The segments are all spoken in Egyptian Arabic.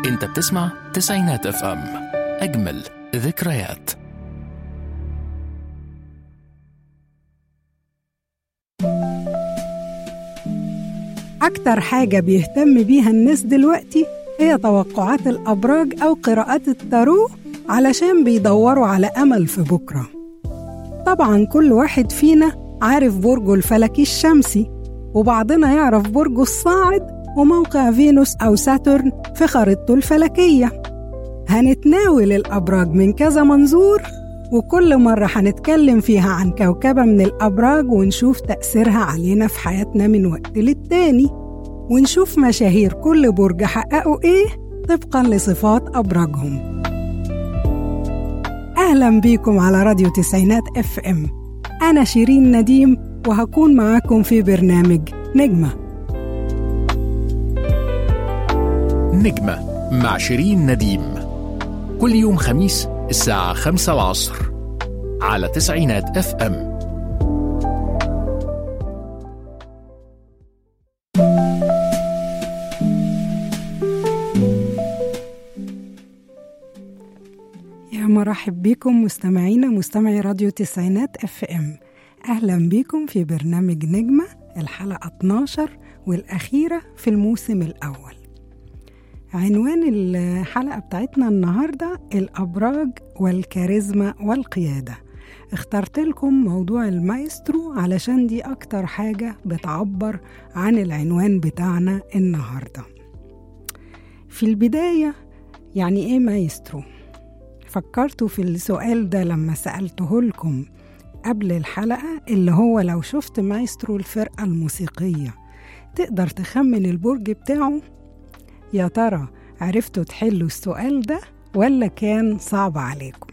انت بتسمع تسعينات اف ام اجمل ذكريات أكتر حاجة بيهتم بيها الناس دلوقتي هي توقعات الأبراج أو قراءات التارو علشان بيدوروا على أمل في بكرة طبعا كل واحد فينا عارف برجه الفلكي الشمسي وبعضنا يعرف برجه الصاعد وموقع فينوس أو ساترن في خريطته الفلكية هنتناول الأبراج من كذا منظور وكل مرة هنتكلم فيها عن كوكبة من الأبراج ونشوف تأثيرها علينا في حياتنا من وقت للتاني ونشوف مشاهير كل برج حققوا إيه طبقا لصفات أبراجهم أهلا بيكم على راديو تسعينات اف ام أنا شيرين نديم وهكون معاكم في برنامج نجمة نجمة مع شيرين نديم كل يوم خميس الساعة خمسة العصر على تسعينات اف ام يا مرحب بكم مستمعينا مستمعي راديو تسعينات اف ام اهلا بكم في برنامج نجمة الحلقة 12 والأخيرة في الموسم الأول عنوان الحلقة بتاعتنا النهاردة الأبراج والكاريزما والقيادة اخترت لكم موضوع المايسترو علشان دي أكتر حاجة بتعبر عن العنوان بتاعنا النهاردة في البداية يعني إيه مايسترو؟ فكرتوا في السؤال ده لما سألته لكم قبل الحلقة اللي هو لو شفت مايسترو الفرقة الموسيقية تقدر تخمن البرج بتاعه يا ترى عرفتوا تحلوا السؤال ده ولا كان صعب عليكم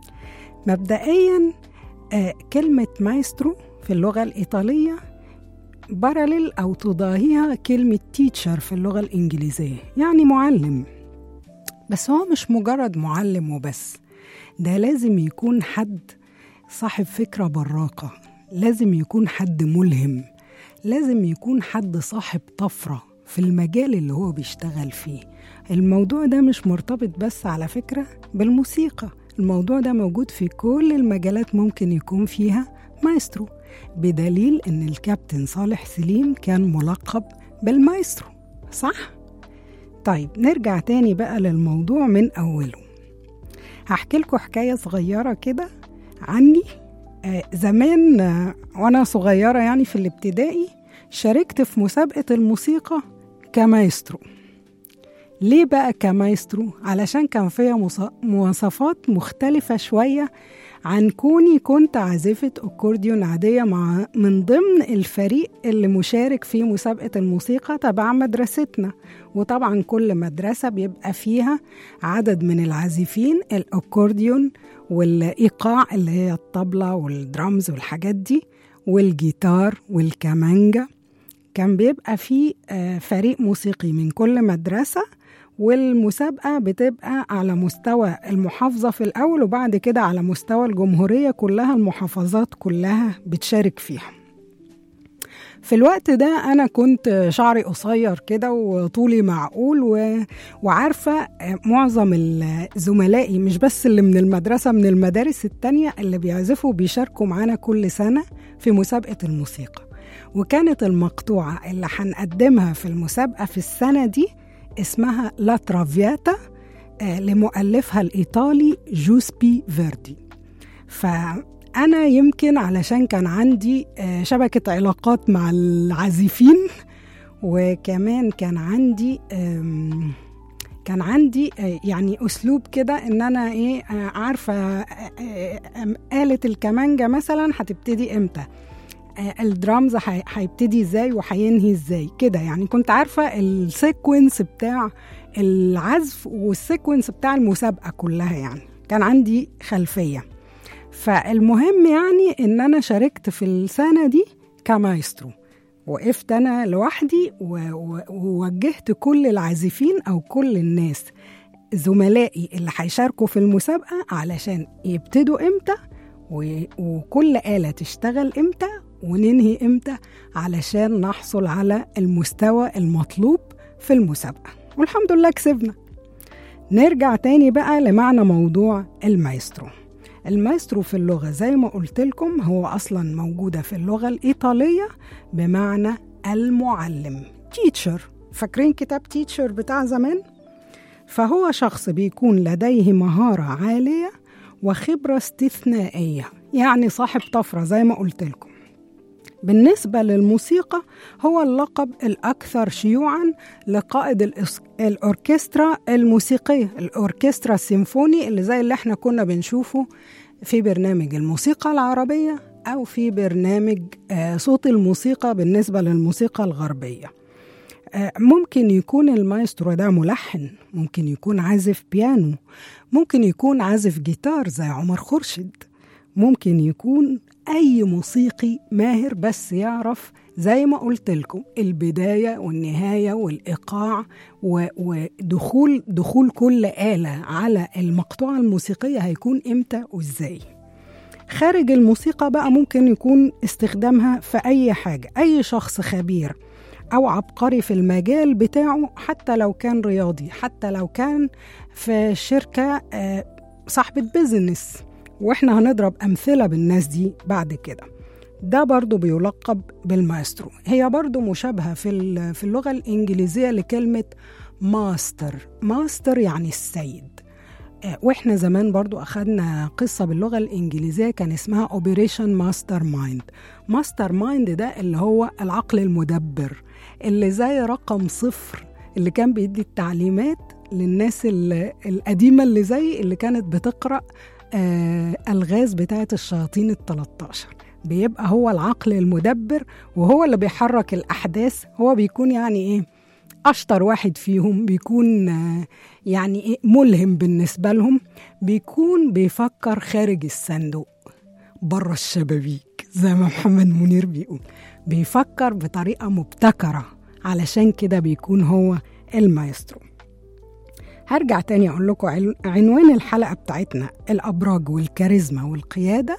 مبدئيا آه كلمة مايسترو في اللغة الإيطالية باراليل أو تضاهيها كلمة تيتشر في اللغة الإنجليزية يعني معلم بس هو مش مجرد معلم وبس ده لازم يكون حد صاحب فكرة براقة لازم يكون حد ملهم لازم يكون حد صاحب طفرة في المجال اللي هو بيشتغل فيه الموضوع ده مش مرتبط بس على فكرة بالموسيقى الموضوع ده موجود في كل المجالات ممكن يكون فيها مايسترو بدليل ان الكابتن صالح سليم كان ملقب بالمايسترو صح؟ طيب نرجع تاني بقى للموضوع من أوله هحكي لكم حكاية صغيرة كده عني آه زمان آه وأنا صغيرة يعني في الابتدائي شاركت في مسابقة الموسيقى كمايسترو ليه بقى كمايسترو؟ علشان كان فيها مواصفات مختلفة شوية عن كوني كنت عازفة أكورديون عادية مع من ضمن الفريق اللي مشارك في مسابقة الموسيقى تبع مدرستنا وطبعا كل مدرسة بيبقى فيها عدد من العازفين الأكورديون والإيقاع اللي هي الطبلة والدرامز والحاجات دي والجيتار والكمانجا كان بيبقى في فريق موسيقي من كل مدرسة والمسابقة بتبقى على مستوى المحافظة في الأول وبعد كده على مستوى الجمهورية كلها المحافظات كلها بتشارك فيها في الوقت ده أنا كنت شعري قصير كده وطولي معقول و... وعارفة معظم زملائي مش بس اللي من المدرسة من المدارس التانية اللي بيعزفوا بيشاركوا معانا كل سنة في مسابقة الموسيقى وكانت المقطوعة اللي هنقدمها في المسابقة في السنة دي اسمها لا ترافياتا لمؤلفها الإيطالي جوسبي فيردي فأنا يمكن علشان كان عندي شبكة علاقات مع العازفين وكمان كان عندي كان عندي يعني اسلوب كده ان انا ايه عارفه آلة الكمانجا مثلا هتبتدي امتى الدرامز هيبتدي ازاي وهينهي ازاي كده يعني كنت عارفه السيكونس بتاع العزف والسيكونس بتاع المسابقه كلها يعني كان عندي خلفيه فالمهم يعني ان انا شاركت في السنه دي كمايسترو وقفت انا لوحدي ووجهت كل العازفين او كل الناس زملائي اللي هيشاركوا في المسابقه علشان يبتدوا امتى وكل آلة تشتغل امتى وننهي امتى علشان نحصل على المستوى المطلوب في المسابقة والحمد لله كسبنا نرجع تاني بقى لمعنى موضوع المايسترو المايسترو في اللغة زي ما قلت لكم هو أصلا موجودة في اللغة الإيطالية بمعنى المعلم تيتشر فاكرين كتاب تيتشر بتاع زمان؟ فهو شخص بيكون لديه مهارة عالية وخبرة استثنائية يعني صاحب طفرة زي ما قلت لكم بالنسبة للموسيقى هو اللقب الأكثر شيوعا لقائد الإس- الأوركسترا الموسيقية الأوركسترا السيمفوني اللي زي اللي احنا كنا بنشوفه في برنامج الموسيقى العربية أو في برنامج آه، صوت الموسيقى بالنسبة للموسيقى الغربية آه، ممكن يكون المايسترو ده ملحن ممكن يكون عازف بيانو ممكن يكون عازف جيتار زي عمر خورشيد ممكن يكون أي موسيقي ماهر بس يعرف زي ما قلت لكم البداية والنهاية والإيقاع و- ودخول دخول كل آلة على المقطوعة الموسيقية هيكون إمتى وإزاي خارج الموسيقى بقى ممكن يكون استخدامها في أي حاجة أي شخص خبير أو عبقري في المجال بتاعه حتى لو كان رياضي حتى لو كان في شركة آه، صاحبة بيزنس واحنا هنضرب أمثلة بالناس دي بعد كده ده برضو بيلقب بالمايسترو هي برضو مشابهة في ال- في اللغة الإنجليزية لكلمة ماستر ماستر يعني السيد آه، واحنا زمان برضو أخدنا قصة باللغة الإنجليزية كان اسمها اوبريشن ماستر مايند ماستر مايند ده اللي هو العقل المدبر اللي زي رقم صفر اللي كان بيدي التعليمات للناس ال- القديمة اللي زي اللي كانت بتقرأ آه الغاز بتاعة الشياطين ال 13 بيبقى هو العقل المدبر وهو اللي بيحرك الأحداث هو بيكون يعني إيه أشطر واحد فيهم بيكون آه، يعني إيه ملهم بالنسبة لهم بيكون بيفكر خارج الصندوق بره الشبابيك زي ما محمد منير بيقول بيفكر بطريقة مبتكرة علشان كده بيكون هو المايسترو هرجع تاني أقول لكم عل- عنوان الحلقة بتاعتنا الأبراج والكاريزما والقيادة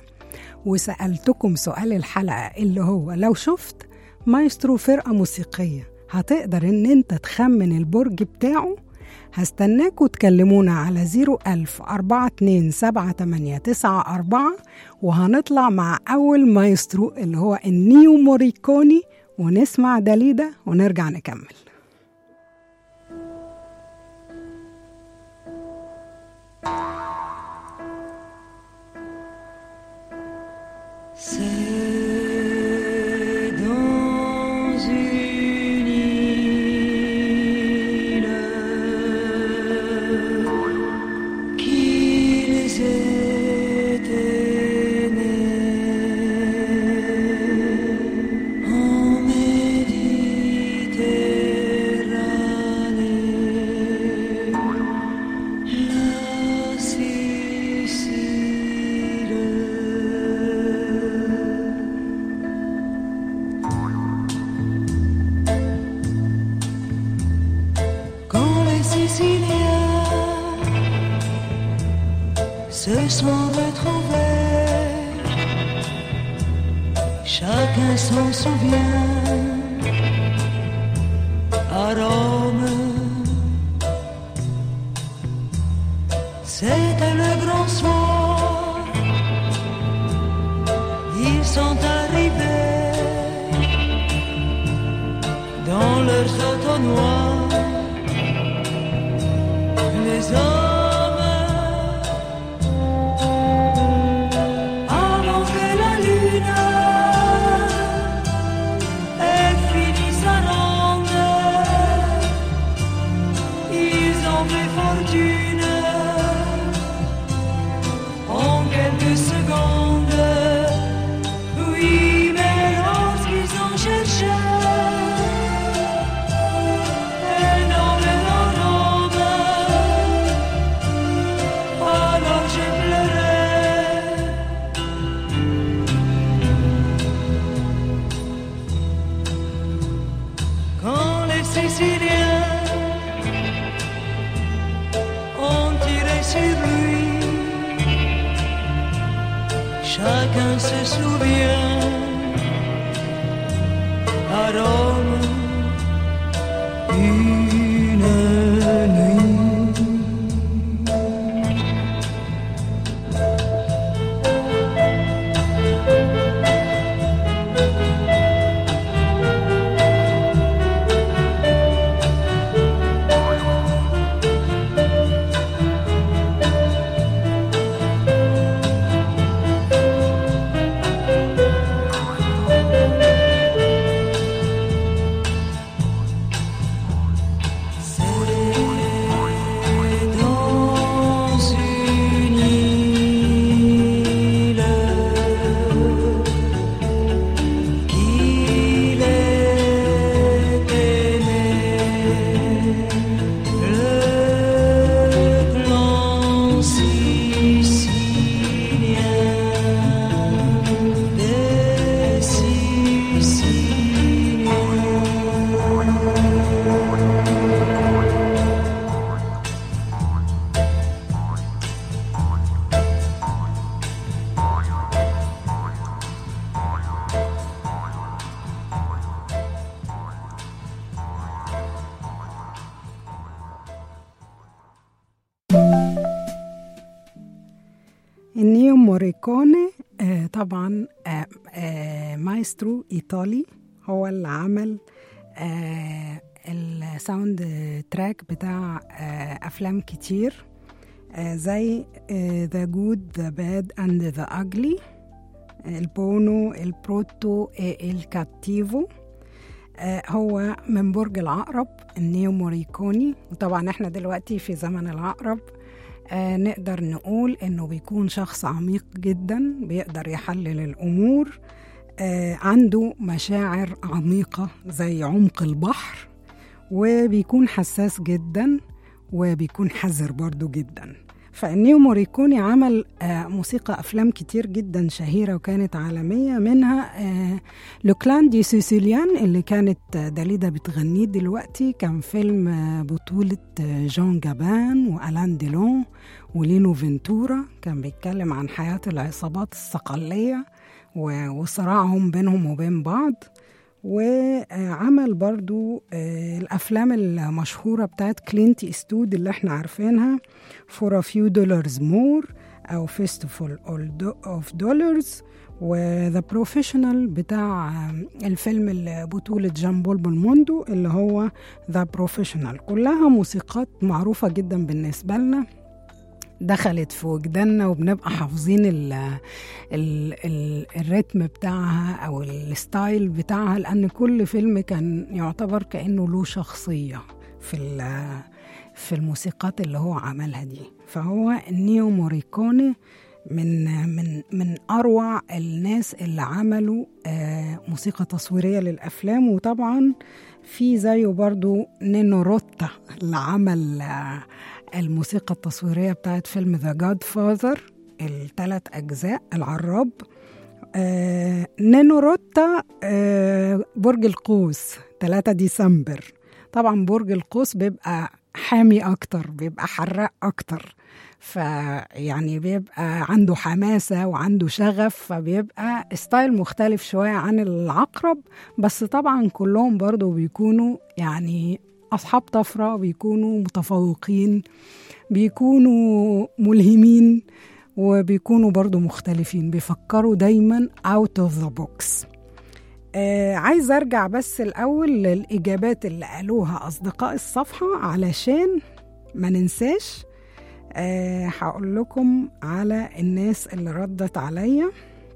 وسألتكم سؤال الحلقة اللي هو لو شفت مايسترو فرقة موسيقية هتقدر إن أنت تخمن البرج بتاعه هستناكوا تكلمونا على 01000 427 وهنطلع مع أول مايسترو اللي هو النيو موريكوني ونسمع داليدا ونرجع نكمل C'est dans une île qu'ils étaient nés en Méditerranée, la Sicile. Quand les Siciliens se sont retrouvés, chacun s'en souvient. À Rome, c'était le grand soir. Ils sont arrivés dans leurs autos noirs. Les hommes, avant que la lune ait fini sa ronde, ils ont fait fortune en quelques secondes. Oui, mais lorsqu'ils ont cherché énormément d'hommes, alors j'ai pleuré. Quand les Siciliens ont tiré sur lui, chacun se souvient à Rome une nuit. موريكوني آه، طبعا آه، آه، مايسترو إيطالي هو اللي عمل آه، الساوند تراك بتاع آه، أفلام كتير آه، زي آه، The Good, The Bad and The Ugly البونو البروتو آه، الكاتيفو آه، هو من برج العقرب النيو موريكوني وطبعا احنا دلوقتي في زمن العقرب آه، نقدر نقول انه بيكون شخص عميق جدا بيقدر يحلل الامور آه، عنده مشاعر عميقة زي عمق البحر وبيكون حساس جدا وبيكون حذر برضو جدا فالنيو موريكوني عمل آه، موسيقى أفلام كتير جدا شهيرة وكانت عالمية منها آه، لوكلان دي سيسيليان اللي كانت آه، داليدا بتغنيه دلوقتي كان فيلم آه، بطولة آه، جون جابان وألان ديلون ولينو فينتورا كان بيتكلم عن حياة العصابات الصقلية و- وصراعهم بينهم وبين بعض وعمل برضو آه، الأفلام المشهورة بتاعت كلينت إستود اللي احنا عارفينها For a few dollars more أو Fistful of dollars وذا بروفيشنال بتاع آه، الفيلم اللي بطولة جان بول بولموندو اللي هو ذا بروفيشنال كلها موسيقات معروفة جدا بالنسبة لنا دخلت في وجداننا وبنبقى حافظين ال ال ال الريتم بتاعها او الستايل بتاعها لان كل فيلم كان يعتبر كانه له شخصيه في ال- في الموسيقات اللي هو عملها دي فهو نيو موريكوني من من من اروع الناس اللي عملوا آه، موسيقى تصويريه للافلام وطبعا في زيه برضو نينو روتا اللي عمل آه، الموسيقى التصويريه بتاعت فيلم ذا جاد فاذر الثلاث اجزاء العراب آه نينو روتا آه برج القوس 3 ديسمبر طبعا برج القوس بيبقى حامي اكتر بيبقى حراق اكتر فيعني بيبقى عنده حماسة وعنده شغف فبيبقى ستايل مختلف شوية عن العقرب بس طبعا كلهم برضو بيكونوا يعني أصحاب طفرة بيكونوا متفوقين بيكونوا ملهمين وبيكونوا برضو مختلفين بيفكروا دايما out of the box آه عايزة أرجع بس الأول للإجابات اللي قالوها أصدقاء الصفحة علشان ما ننساش آه هقول لكم على الناس اللي ردت عليا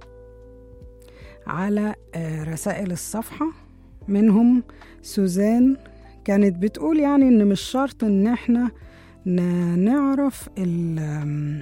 على آه رسائل الصفحة منهم سوزان كانت بتقول يعني إن مش شرط إن إحنا ن- نعرف ال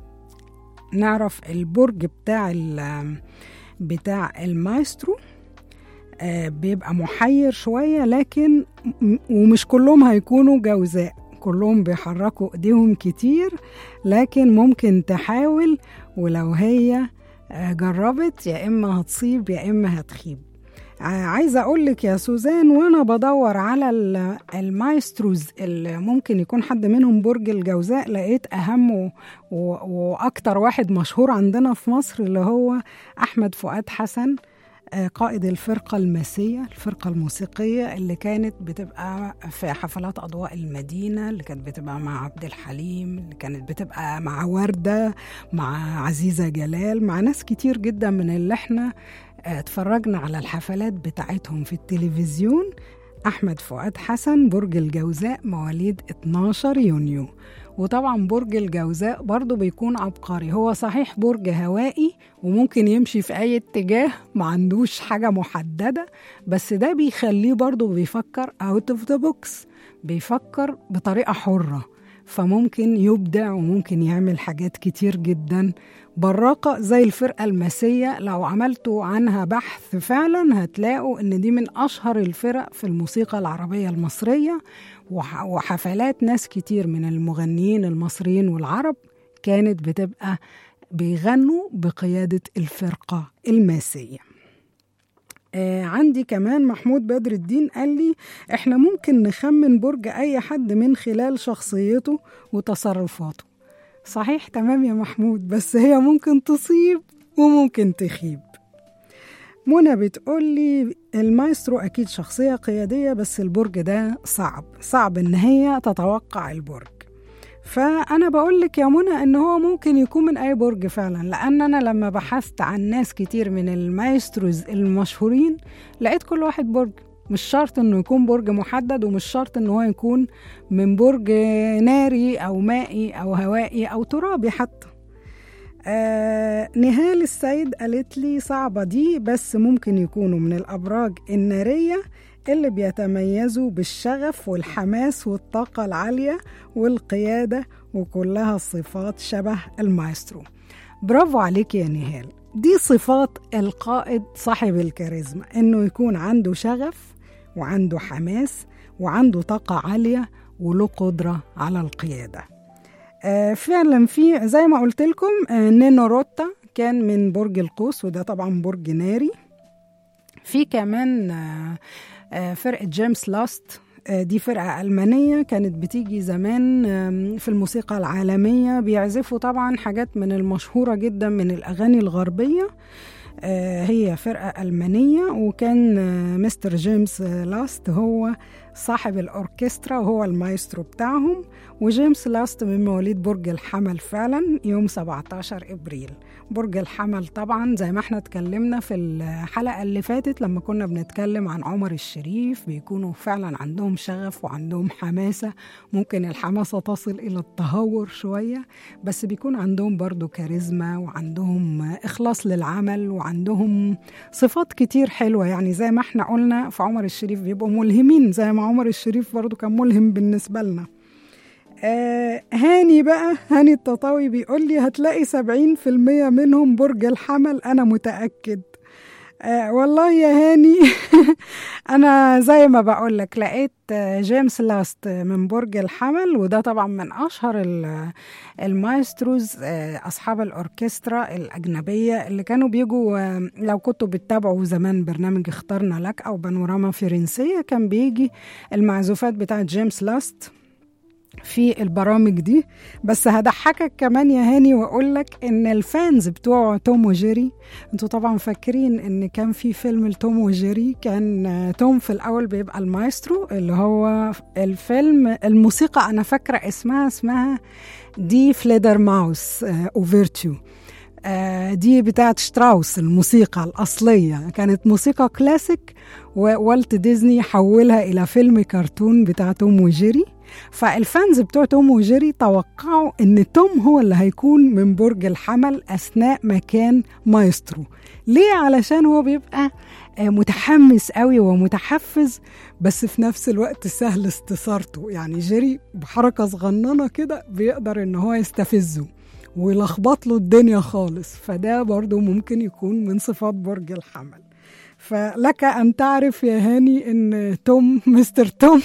نعرف البرج بتاع ال بتاع المايسترو آه، بيبقى محير شوية لكن م- ومش كلهم هيكونوا جوزاء كلهم بيحركوا ايديهم كتير لكن ممكن تحاول ولو هي آه، جربت يا اما هتصيب يا اما هتخيب ع- عايزه اقول لك يا سوزان وانا بدور على ال- المايستروز اللي ممكن يكون حد منهم برج الجوزاء لقيت اهم و- و- واكتر واحد مشهور عندنا في مصر اللي هو احمد فؤاد حسن آه، قائد الفرقة الماسية الفرقة الموسيقية اللي كانت بتبقى في حفلات أضواء المدينة اللي كانت بتبقى مع عبد الحليم اللي كانت بتبقى مع وردة مع عزيزة جلال مع ناس كتير جدا من اللي احنا آه، اتفرجنا على الحفلات بتاعتهم في التلفزيون أحمد فؤاد حسن برج الجوزاء مواليد 12 يونيو وطبعا برج الجوزاء برضو بيكون عبقري هو صحيح برج هوائي وممكن يمشي في أي اتجاه ما عندوش حاجة محددة بس ده بيخليه برضو بيفكر out of the box بيفكر بطريقة حرة فممكن يبدع وممكن يعمل حاجات كتير جدا براقة زي الفرقة الماسية لو عملتوا عنها بحث فعلا هتلاقوا ان دي من اشهر الفرق في الموسيقى العربية المصرية وح- وحفلات ناس كتير من المغنيين المصريين والعرب كانت بتبقى بيغنوا بقيادة الفرقة الماسية آه عندي كمان محمود بدر الدين قال لي احنا ممكن نخمن برج اي حد من خلال شخصيته وتصرفاته صحيح تمام يا محمود بس هي ممكن تصيب وممكن تخيب منى بتقول لي المايسترو اكيد شخصيه قياديه بس البرج ده صعب صعب ان هي تتوقع البرج فأنا بقول لك يا منى إن هو ممكن يكون من أي برج فعلا لأن أنا لما بحثت عن ناس كتير من المايستروز المشهورين لقيت كل واحد برج مش شرط إنه يكون برج محدد ومش شرط إن هو يكون من برج ناري أو مائي أو هوائي أو ترابي حتى آه نهال السيد قالت لي صعبة دي بس ممكن يكونوا من الأبراج النارية اللي بيتميزوا بالشغف والحماس والطاقة العالية والقيادة وكلها صفات شبه المايسترو برافو عليك يا نهال دي صفات القائد صاحب الكاريزما انه يكون عنده شغف وعنده حماس وعنده طاقة عالية وله قدرة على القيادة آه فعلا في زي ما قلت لكم آه نينو روتا كان من برج القوس وده طبعا برج ناري في كمان آه آه فرقة جيمس لاست آه دي فرقة ألمانية كانت بتيجي زمان آم، في الموسيقى العالمية بيعزفوا طبعا حاجات من المشهورة جدا من الأغاني الغربية آه، هي فرقة ألمانية وكان آه، مستر جيمس آه، لاست هو صاحب الأوركسترا وهو المايسترو بتاعهم وجيمس لاست من مواليد برج الحمل فعلا يوم 17 إبريل برج الحمل طبعا زي ما احنا اتكلمنا في الحلقة اللي فاتت لما كنا بنتكلم عن عمر الشريف بيكونوا فعلا عندهم شغف وعندهم حماسة ممكن الحماسة تصل إلى التهور شوية بس بيكون عندهم برضو كاريزما وعندهم إخلاص للعمل وعندهم صفات كتير حلوة يعني زي ما احنا قلنا في عمر الشريف بيبقوا ملهمين زي ما عمر الشريف برضو كان ملهم بالنسبة لنا آه هاني بقى هاني التطاوي بيقول لي هتلاقي سبعين في المية منهم برج الحمل أنا متأكد آه والله يا هاني أنا زي ما بقول لك لقيت آه، جيمس لاست من برج الحمل وده طبعا من أشهر ال- المايستروز آه، أصحاب الأوركسترا الأجنبية اللي كانوا بيجوا آه، لو كنتوا بتتابعوا زمان برنامج اخترنا لك أو بانوراما فرنسية كان بيجي المعزوفات بتاعت جيمس لاست في البرامج دي بس هضحكك كمان يا هاني واقول لك ان الفانز بتوع توم وجيري انتوا طبعا فاكرين ان كان في فيلم لتوم وجيري كان آه، توم في الاول بيبقى المايسترو اللي هو الفيلم الموسيقى انا فاكره اسمها اسمها دي فليدر ماوس آه، اوفرتيو آه، دي بتاعت شتراوس الموسيقى الأصلية كانت موسيقى كلاسيك ووالت ديزني حولها إلى فيلم كرتون بتاع توم وجيري فالفانز بتوع توم وجيري توقعوا ان توم هو اللي هيكون من برج الحمل اثناء ما كان مايسترو ليه علشان هو بيبقى آه، متحمس قوي ومتحفز بس في نفس الوقت سهل استثارته يعني جيري بحركة صغننة كده بيقدر ان هو يستفزه ويلخبط له الدنيا خالص فده برضو ممكن يكون من صفات برج الحمل فلك أن تعرف يا هاني أن توم مستر توم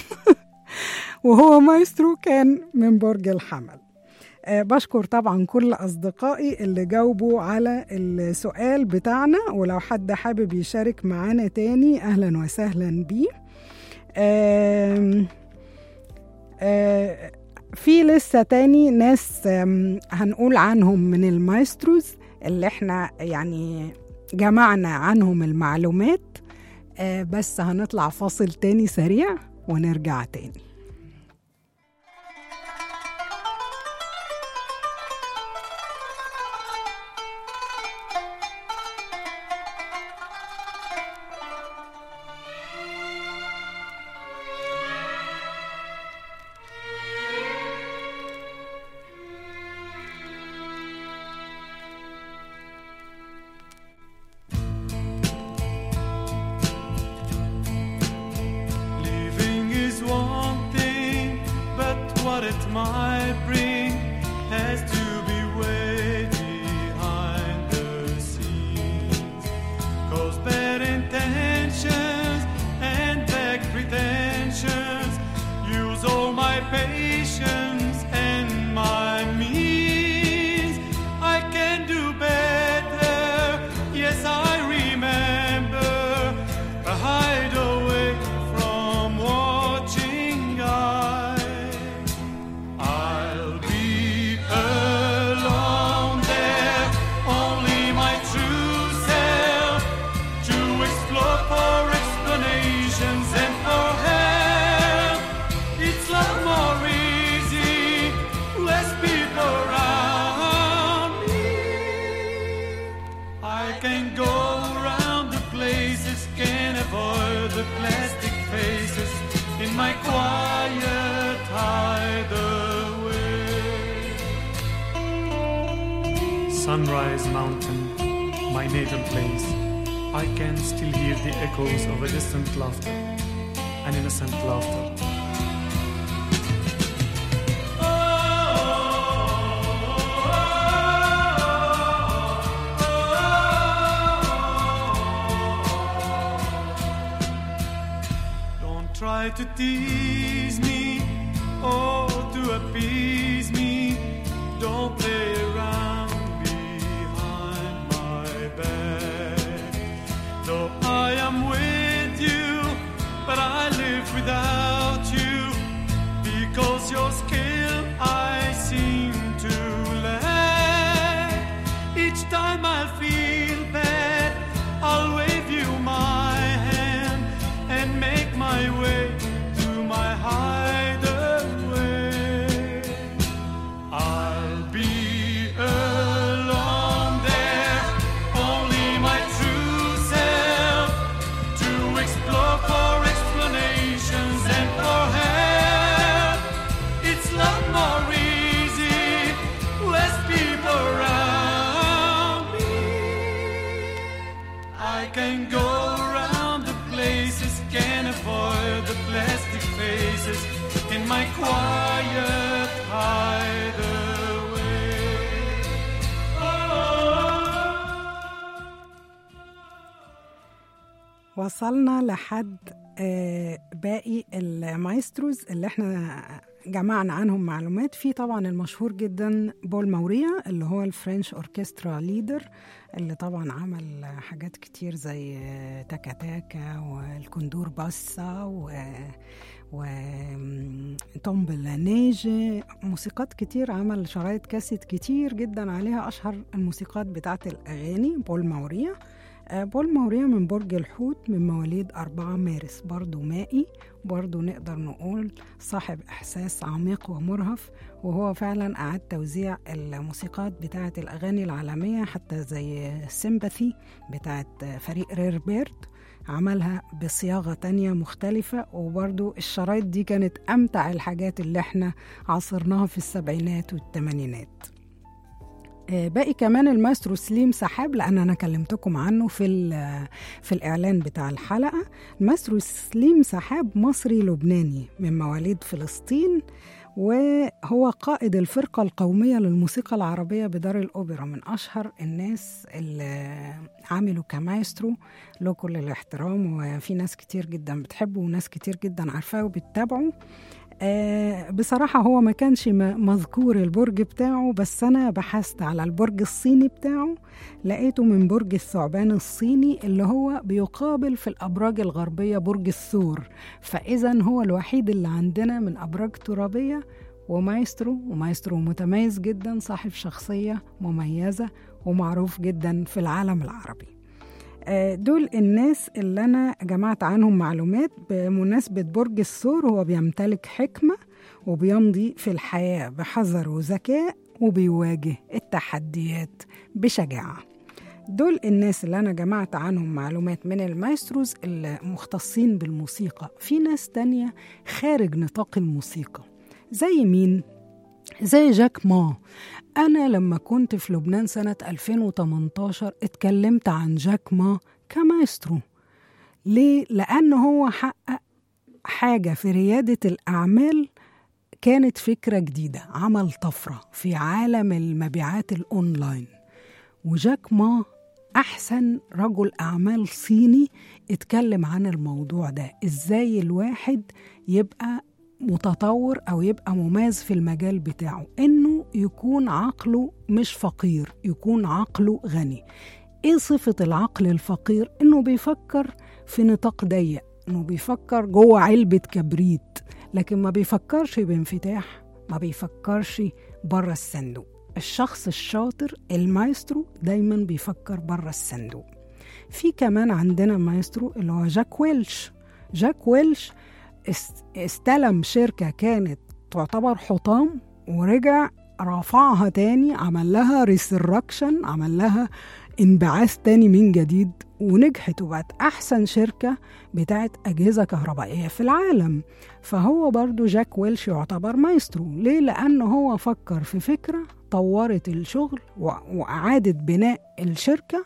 وهو مايسترو كان من برج الحمل آه، بشكر طبعا كل أصدقائي اللي جاوبوا على السؤال بتاعنا ولو حد حابب يشارك معانا تاني أهلا وسهلا بيه آم، آه، في لسه تاني ناس آم، هنقول عنهم من المايستروز اللي احنا يعني جمعنا عنهم المعلومات آه، بس هنطلع فاصل تاني سريع ونرجع تاني Living is one thing, but what it might bring has to be weighed behind the scenes. Cause bad intentions and vague pretensions use all my patience and my means. I can do better, yes, I remember. A hideaway from watching eyes. I'll be alone there, only my true self to explore for explanations and for help. It's love more real. my quiet hideaway. Sunrise Mountain, my natal place. I can still hear the echoes of a distant laughter, an innocent laughter. Don't try to tease me or to appease me. Don't play around behind my back. Though I am with you, but I live without you because your skill I seem to lack. Each time I feel bad, I'll wave you my hand and make my way to my hideaway. I'll be alone there, only my true self to explore for explanations and for help. It's a lot more easy, less people around me. I can go around the places, can avoid the plastic faces in my quiet hideaway. وصلنا لحد آه، باقي المايستروز اللي احنا جمعنا عنهم معلومات في طبعا المشهور جدا بول موريا اللي هو الفرنش اوركسترا ليدر اللي طبعا عمل حاجات كتير زي آه، تاكا تاكا والكندور باسا و وتومبل نيجي موسيقات كتير عمل شرايط كاسيت كتير جدا عليها أشهر الموسيقات بتاعت الأغاني بول موريا آه، بول موريا من برج الحوت من مواليد 4 مارس برضو مائي برضو نقدر نقول صاحب إحساس عميق ومرهف وهو فعلا أعاد توزيع الموسيقات بتاعة الأغاني العالمية حتى زي سيمباثي بتاعة فريق رير بيرد عملها بصياغة تانية مختلفة وبرضو الشرايط دي كانت أمتع الحاجات اللي احنا عاصرناها في السبعينات والثمانينات آه، باقي كمان المايسترو سليم سحاب لان انا كلمتكم عنه في ال- في الاعلان بتاع الحلقه المايسترو سليم سحاب مصري لبناني من مواليد فلسطين وهو قائد الفرقة القومية للموسيقى العربية بدار الأوبرا من أشهر الناس اللي عملوا كمايسترو له كل الاحترام وفي ناس كتير جدا بتحبه وناس كتير جدا عارفاه وبتتابعه آه بصراحة هو ما كانش م- مذكور البرج بتاعه بس أنا بحثت على البرج الصيني بتاعه لقيته من برج الثعبان الصيني اللي هو بيقابل في الأبراج الغربية برج الثور فإذا هو الوحيد اللي عندنا من أبراج ترابية ومايسترو ومايسترو متميز جدا صاحب شخصية مميزة ومعروف جدا في العالم العربي آه، دول الناس اللي أنا جمعت عنهم معلومات بمناسبة برج الثور هو بيمتلك حكمة وبيمضي في الحياة بحذر وذكاء وبيواجه التحديات بشجاعة دول الناس اللي أنا جمعت عنهم معلومات من المايستروز المختصين بالموسيقى في ناس تانية خارج نطاق الموسيقى زي مين؟ زي جاك ما أنا لما كنت في لبنان سنة 2018 اتكلمت عن جاك ما كمايسترو ليه؟ لأن هو حقق حاجة في ريادة الأعمال كانت فكرة جديدة عمل طفرة في عالم المبيعات الأونلاين وجاك ما أحسن رجل أعمال صيني اتكلم عن الموضوع ده إزاي الواحد يبقى متطور أو يبقى مميز في المجال بتاعه إنه يكون عقله مش فقير يكون عقله غني إيه صفة العقل الفقير؟ إنه بيفكر في نطاق ضيق إنه بيفكر جوه علبة كبريت لكن ما بيفكرش بانفتاح ما بيفكرش بره الصندوق الشخص الشاطر المايسترو دايما بيفكر بره الصندوق في كمان عندنا مايسترو اللي هو جاك ويلش جاك ويلش است- استلم شركة كانت تعتبر حطام ورجع رفعها تاني عمل لها ريسركشن عمل لها انبعاث تاني من جديد ونجحت وبقت أحسن شركة بتاعت أجهزة كهربائية في العالم فهو برضو جاك ويلش يعتبر مايسترو ليه؟ لأنه هو فكر في فكرة طورت الشغل و- وأعادت بناء الشركة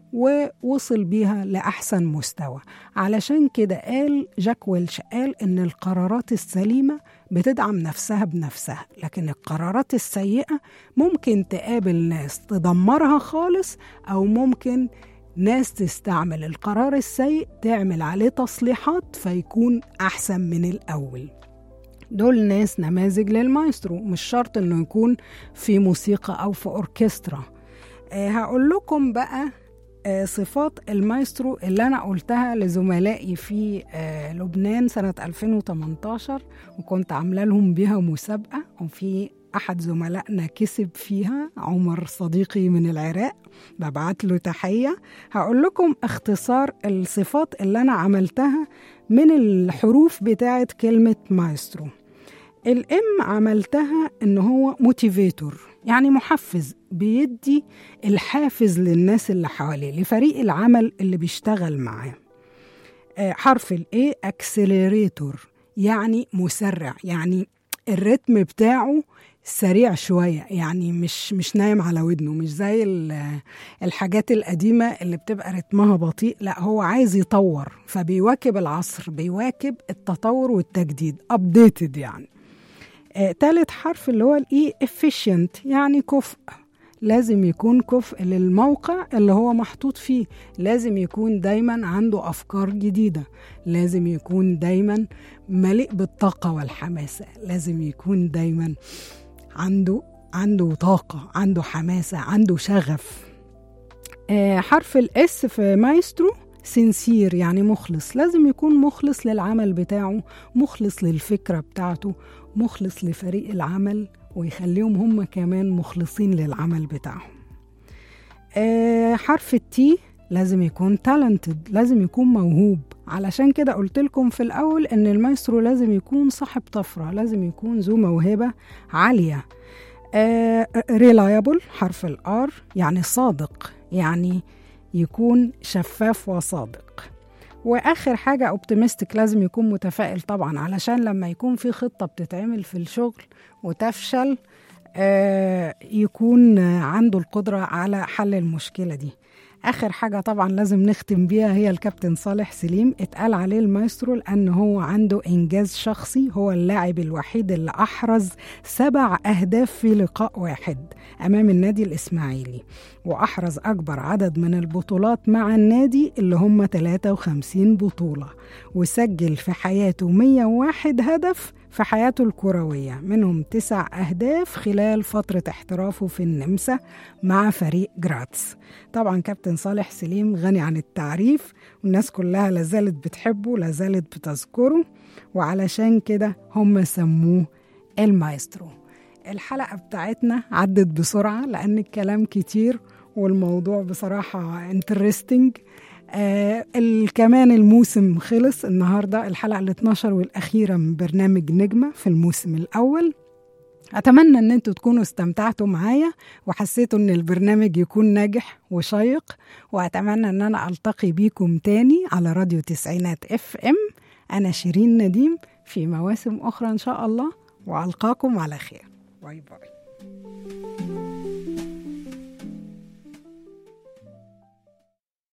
ووصل بيها لأحسن مستوى علشان كده قال جاك ويلش قال إن القرارات السليمة بتدعم نفسها بنفسها لكن القرارات السيئة ممكن تقابل ناس تدمرها خالص أو ممكن ناس تستعمل القرار السيء تعمل عليه تصليحات فيكون أحسن من الأول دول ناس نماذج للمايسترو مش شرط انه يكون في موسيقى او في اوركسترا أه هقول لكم بقى آه، صفات المايسترو اللي أنا قلتها لزملائي في آه، لبنان سنة 2018 وكنت عاملة لهم بيها مسابقة وفي أحد زملائنا كسب فيها عمر صديقي من العراق ببعت له تحية هقول لكم اختصار الصفات اللي أنا عملتها من الحروف بتاعة كلمة مايسترو الام عملتها ان هو موتيفيتور يعني محفز بيدي الحافز للناس اللي حواليه لفريق العمل اللي بيشتغل معاه آه، حرف الاي اكسلريتور يعني مسرع يعني الريتم بتاعه سريع شوية يعني مش مش نايم على ودنه مش زي ال- الحاجات القديمة اللي بتبقى رتمها بطيء لا هو عايز يطور فبيواكب العصر بيواكب التطور والتجديد updated يعني آه، تالت حرف اللي هو الاي efficient يعني كفء لازم يكون كفء للموقع اللي هو محطوط فيه لازم يكون دايما عنده أفكار جديدة لازم يكون دايما مليء بالطاقة والحماسة لازم يكون دايما عنده عنده طاقة عنده حماسة عنده شغف آه، حرف الاس في مايسترو سنسير يعني مخلص لازم يكون مخلص للعمل بتاعه مخلص للفكرة بتاعته مخلص لفريق العمل ويخليهم هم كمان مخلصين للعمل بتاعهم آه حرف التي لازم يكون تالنتد لازم يكون موهوب علشان كده قلت لكم في الأول إن المايسترو لازم يكون صاحب طفرة لازم يكون ذو موهبة عالية ريلايبل حرف الار يعني صادق يعني يكون شفاف وصادق واخر حاجه اوبتيمستيك لازم يكون متفائل طبعا علشان لما يكون في خطه بتتعمل في الشغل وتفشل آه يكون عنده القدره على حل المشكله دي اخر حاجه طبعا لازم نختم بيها هي الكابتن صالح سليم اتقال عليه المايسترو لان هو عنده انجاز شخصي هو اللاعب الوحيد اللي احرز سبع اهداف في لقاء واحد امام النادي الاسماعيلي واحرز اكبر عدد من البطولات مع النادي اللي هم 53 بطوله وسجل في حياته 101 هدف في حياته الكروية منهم تسع أهداف خلال فترة احترافه في النمسا مع فريق جراتس طبعا كابتن صالح سليم غني عن التعريف والناس كلها لازالت بتحبه لازالت بتذكره وعلشان كده هم سموه المايسترو الحلقة بتاعتنا عدت بسرعة لأن الكلام كتير والموضوع بصراحة انترستنج آه كمان الموسم خلص النهارده الحلقه ال 12 والاخيره من برنامج نجمه في الموسم الاول اتمنى ان انتوا تكونوا استمتعتوا معايا وحسيتوا ان البرنامج يكون ناجح وشيق واتمنى ان انا التقي بيكم تاني على راديو تسعينات اف ام انا شيرين نديم في مواسم اخرى ان شاء الله والقاكم على خير باي باي